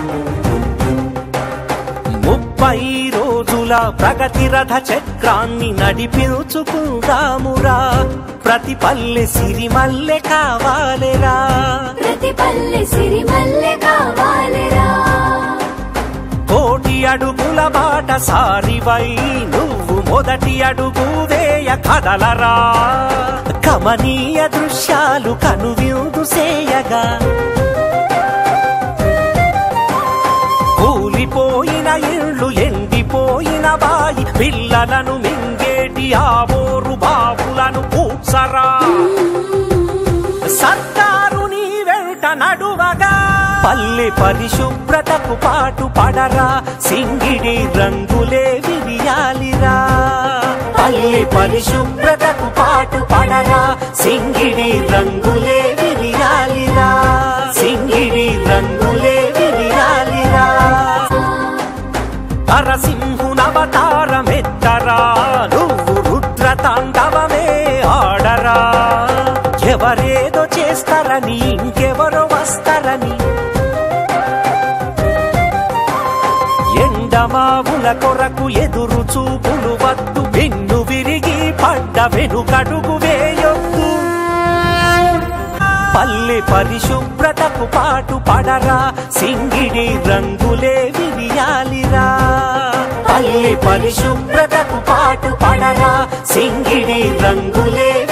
ముప్పై రోజుల ప్రగతి రథ చక్రాన్ని నడిపించుకుందామురా ప్రతి పల్లె సిరిమల్లె కావాలిరా ప్రతి పల్లె సిరిమల్లె కావాలిరా కోటి అడుగుల బాట సారివై నువ్వు మొదటి అడుగు వేయ కదలరా కమనీయ దృశ్యాలు కనువిందు సేయగా కూలిపోయిన ఇళ్ళు ఎండిపోయిన బాయి పిల్లలను మింగేటి ఆవోరు బావులను పూసరా సర్కారు నీ వెంట నడువగా పల్లె పరిశుభ్రతకు పాటు పడరా సింగిడి రంగులే విరియాలిరా పల్లె పరిశుభ్రతకు పాటు పడరా సింగిడి రంగులే విరియాలిరా సింగిడి రంగులే విరియాలిరా నరసింహునవతారమెత్తరా నువ్వు రుద్ర తాండవమే ఆడరా ఎవరేదో చేస్తారని ఇంకెవరో వస్తారని ఎండమావుల కొరకు ఎదురు చూపులు వద్దు వెన్ను విరిగి పడ్డ వెనుకడుగు వేయొద్దు పల్లె పరిశుభ్రతకు పాటు పడరా సింగిడి రంగులే విరియాలిరా పల్లె పరిశుభ్రతకు పాటు పడరా సింగిడి రంగులే